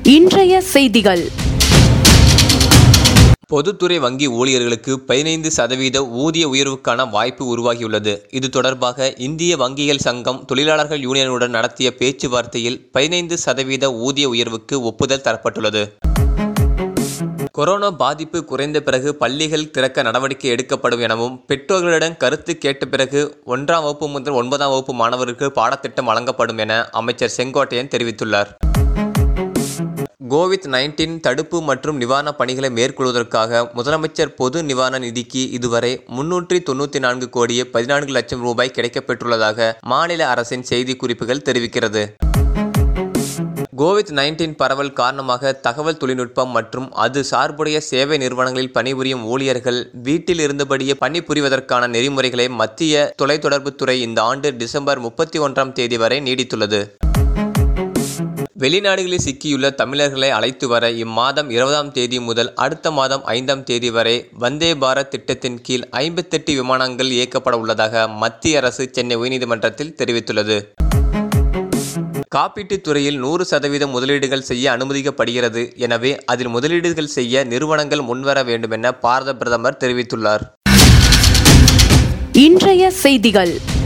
இன்றைய செய்திகள் பொதுத்துறை வங்கி ஊழியர்களுக்கு பதினைந்து சதவீத ஊதிய உயர்வுக்கான வாய்ப்பு உருவாகியுள்ளது இது தொடர்பாக இந்திய வங்கிகள் சங்கம் தொழிலாளர்கள் யூனியனுடன் நடத்திய பேச்சுவார்த்தையில் பதினைந்து சதவீத ஊதிய உயர்வுக்கு ஒப்புதல் தரப்பட்டுள்ளது கொரோனா பாதிப்பு குறைந்த பிறகு பள்ளிகள் திறக்க நடவடிக்கை எடுக்கப்படும் எனவும் பெற்றோர்களிடம் கருத்து கேட்ட பிறகு ஒன்றாம் வகுப்பு முதல் ஒன்பதாம் வகுப்பு மாணவருக்கு பாடத்திட்டம் வழங்கப்படும் என அமைச்சர் செங்கோட்டையன் தெரிவித்துள்ளார் கோவிட் நைன்டீன் தடுப்பு மற்றும் நிவாரணப் பணிகளை மேற்கொள்வதற்காக முதலமைச்சர் பொது நிவாரண நிதிக்கு இதுவரை முன்னூற்றி தொண்ணூற்றி நான்கு கோடியே பதினான்கு லட்சம் ரூபாய் கிடைக்கப்பெற்றுள்ளதாக மாநில அரசின் செய்திக்குறிப்புகள் தெரிவிக்கிறது கோவிட் நைன்டீன் பரவல் காரணமாக தகவல் தொழில்நுட்பம் மற்றும் அது சார்புடைய சேவை நிறுவனங்களில் பணிபுரியும் ஊழியர்கள் வீட்டில் இருந்தபடியே பணிபுரிவதற்கான நெறிமுறைகளை மத்திய தொலைத்தொடர்புத்துறை இந்த ஆண்டு டிசம்பர் முப்பத்தி ஒன்றாம் தேதி வரை நீடித்துள்ளது வெளிநாடுகளில் சிக்கியுள்ள தமிழர்களை அழைத்து வர இம்மாதம் இருபதாம் தேதி முதல் அடுத்த மாதம் ஐந்தாம் தேதி வரை வந்தே பாரத் திட்டத்தின் கீழ் ஐம்பத்தெட்டு விமானங்கள் இயக்கப்பட உள்ளதாக மத்திய அரசு சென்னை உயர்நீதிமன்றத்தில் தெரிவித்துள்ளது காப்பீட்டுத் துறையில் நூறு சதவீதம் முதலீடுகள் செய்ய அனுமதிக்கப்படுகிறது எனவே அதில் முதலீடுகள் செய்ய நிறுவனங்கள் முன்வர வேண்டும் என பாரத பிரதமர் தெரிவித்துள்ளார் இன்றைய செய்திகள்